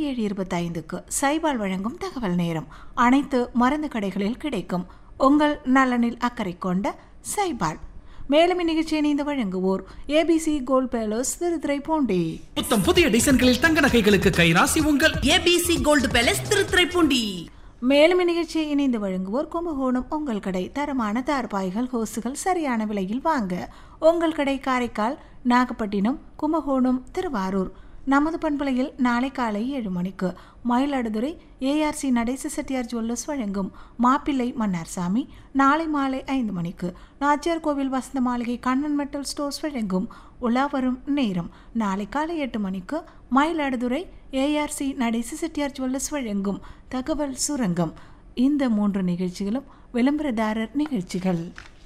ஏழு இருபத்தைந்துக்கு சைபால் வழங்கும் தகவல் நேரம் அனைத்து மருந்து கடைகளில் கிடைக்கும் உங்கள் நலனில் அக்கறை கொண்ட சைபால் மேலும் இந்நிகழ்ச்சியை இணைந்து வழங்குவோர் ஏபிசி கோல்ட் பேலஸ் திருத்துறைப்பூண்டி புத்தம் புதிய டிசைன்களில் தங்க நகைகளுக்கு கைராசி உங்கள் ஏபிசி கோல்டு பேலஸ் திருத்துறைப்பூண்டி மேலும் இந்நிகழ்ச்சியை இணைந்து வழங்குவோர் கும்பகோணம் உங்கள் கடை தரமான தார்பாய்கள் ஹோசுகள் சரியான விலையில் வாங்க உங்கள் கடை காரைக்கால் நாகப்பட்டினம் கும்பகோணம் திருவாரூர் நமது பண்பலையில் நாளை காலை ஏழு மணிக்கு மயிலாடுதுறை ஏஆர்சி நடேச செட்டியார் ஜுவல்லர்ஸ் வழங்கும் மாப்பிள்ளை மன்னார்சாமி நாளை மாலை ஐந்து மணிக்கு நாச்சியார் கோவில் வசந்த மாளிகை கண்ணன் மெட்டல் ஸ்டோர்ஸ் வழங்கும் உலா வரும் நேரம் நாளை காலை எட்டு மணிக்கு மயிலாடுதுறை ஏஆர்சி நடேச செட்டியார் ஜுவல்லர்ஸ் வழங்கும் தகவல் சுரங்கம் இந்த மூன்று நிகழ்ச்சிகளும் விளம்பரதாரர் நிகழ்ச்சிகள்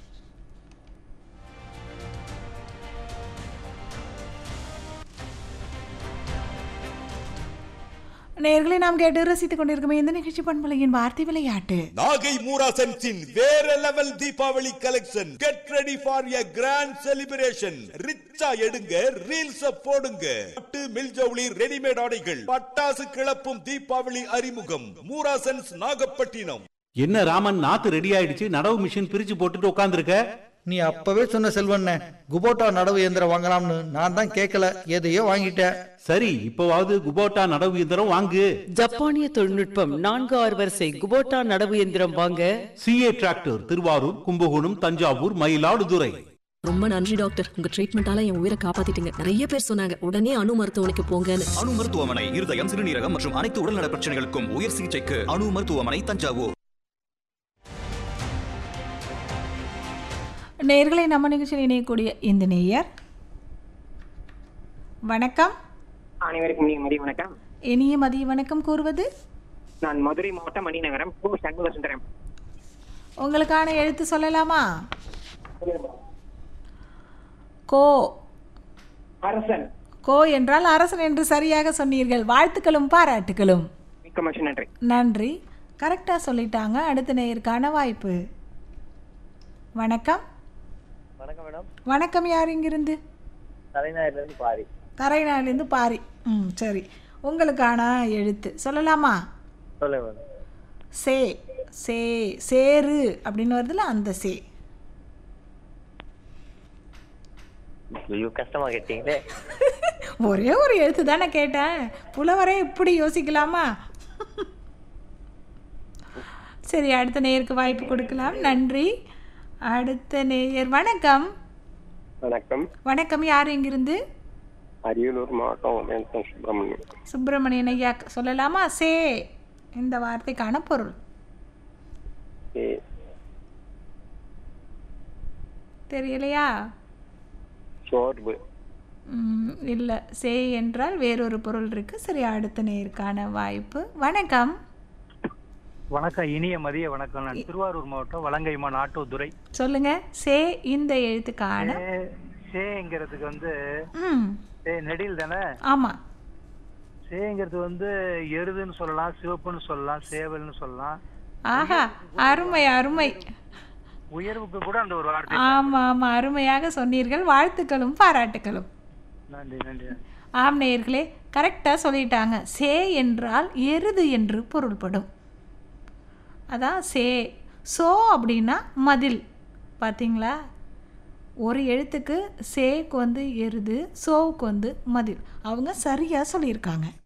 நேர்களை நாம் கேட்டு ரசித்துக் கொண்டிருக்கும் இந்த நிகழ்ச்சி பண்பலையின் வார்த்தை விளையாட்டு நாகை மூராசன்ஸின் வேற level Deepavali collection get ready for a grand celebration ரிச்சா எடுங்க ரீல்ஸ் போடுங்க பட்டு மில்ஜவுளி ரெடிமேட் ஆடைகள் பட்டாசு கிளப்பும் தீபாவளி அறிமுகம் மூராசன்ஸ் நாகப்பட்டினம் என்ன ராமன் நாத்து ரெடி ஆயிடுச்சு நடவு மிஷின் பிரிச்சு போட்டுட்டு உட்காந்துருக்க நீ அப்பவே சொன்ன செல்வண்ணே குபோட்டா நடவு இயந்திரம் வாங்கலாம்னு நான் தான் கேட்கல எதையோ வாங்கிட்டேன் சரி இப்பவாவது குபோட்டா நடவு இயந்திரம் வாங்கு ஜப்பானிய தொழில்நுட்பம் நான்கு ஆறு வரிசை குபோட்டா நடவு எந்திரம் வாங்க சிஏ டிராக்டர் திருவாரூர் கும்பகோணம் தஞ்சாவூர் மயிலாடுதுறை ரொம்ப நன்றி டாக்டர் உங்க ட்ரீட்மெண்டால என் உயிரை காப்பாத்திட்டீங்க நிறைய பேர் சொன்னாங்க உடனே அணு மருத்துவமனைக்கு போங்கன்னு அணு மருத்துவமனை இருதயம் சிறுநீரகம் மற்றும் அனைத்து உடல்நல பிரச்சனைகளுக்கும் உயர் சிகிச்சைக்கு அணு மருத்துவமனை தஞ்சாவூர் நேர்களை நம்ம நிகழ்ச்சியில் இணையக்கூடிய இந்த நேயர் வணக்கம் அனைவருக்கும் இனிய மதிய வணக்கம் இனிய மதிய வணக்கம் கூறுவது நான் மதுரை மாவட்டம் மணிநகரம் கோ சண்முக சுந்தரம் உங்களுக்கான எழுத்து சொல்லலாமா கோ அரசன் கோ என்றால் அரசன் என்று சரியாக சொன்னீர்கள் வாழ்த்துக்களும் பாராட்டுகளும் மிக்க மகிழ்ச்சி நன்றி நன்றி கரெக்டாக சொல்லிட்டாங்க அடுத்த நேயருக்கான வாய்ப்பு வணக்கம் வணக்கம் மேடம் வணக்கம் யார் இங்கிருந்து தலைநாயிலிருந்து பாரி தரைநாளிலேருந்து பாரி ம் சரி உங்களுக்கான எழுத்து சொல்லலாமா சொல்லுங்க மேடம் சே சே சேரு அப்படின்னு வருதுல அந்த சே ஐயோ கஷ்டமா கேட்டீங்களே ஒரே ஒரு எழுத்து தானே கேட்டேன் புலவரே இப்படி யோசிக்கலாமா சரி அடுத்த நேயருக்கு வாய்ப்பு கொடுக்கலாம் நன்றி அடுத்த நேயர் வணக்கம் வணக்கம் வணக்கம் யார் எங்கிருந்து அரியலூர் மாவட்டம் வேந்தன் சுப்பிரமணியம் சுப்பிரமணியன் ஐயா சொல்லலாமா சே இந்த வார்த்தைக்கான பொருள் ஏ தெரியலையா சோர்வு இல்லை சே என்றால் வேறொரு பொருள் இருக்கு சரி அடுத்த நேருக்கான வாய்ப்பு வணக்கம் வணக்கம் இனிய மதிய வணக்கம் நான் திருவாரூர் மாவட்டம் வலங்கைமான் ஆட்டோ துரை சொல்லுங்க சே இந்த எழுத்துக்கான சே- சேங்கிறதுக்கு வந்து ம் சே நெடில் தானே ஆமாம் சேங்கிறது வந்து எருதுன்னு சொல்லலாம் சிவப்புன்னு சொல்லலாம் சேவல்னு சொல்லலாம் ஆஹா அருமை அருமை உயர்வுக்கு கூட அந்த ஒரு வார்த்தை ஆமாம் ஆமாம் அருமையாக சொன்னீர்கள் வாழ்த்துக்களும் பாராட்டுகளும் நன்றி நன்றி ஆம் நேயர்களே கரெக்டாக சொல்லிட்டாங்க சே என்றால் எருது என்று பொருள்படும் அதான் சே சோ அப்படின்னா மதில் பார்த்தீங்களா ஒரு எழுத்துக்கு சேக்கு வந்து எருது சோவுக்கு வந்து மதில் அவங்க சரியாக சொல்லியிருக்காங்க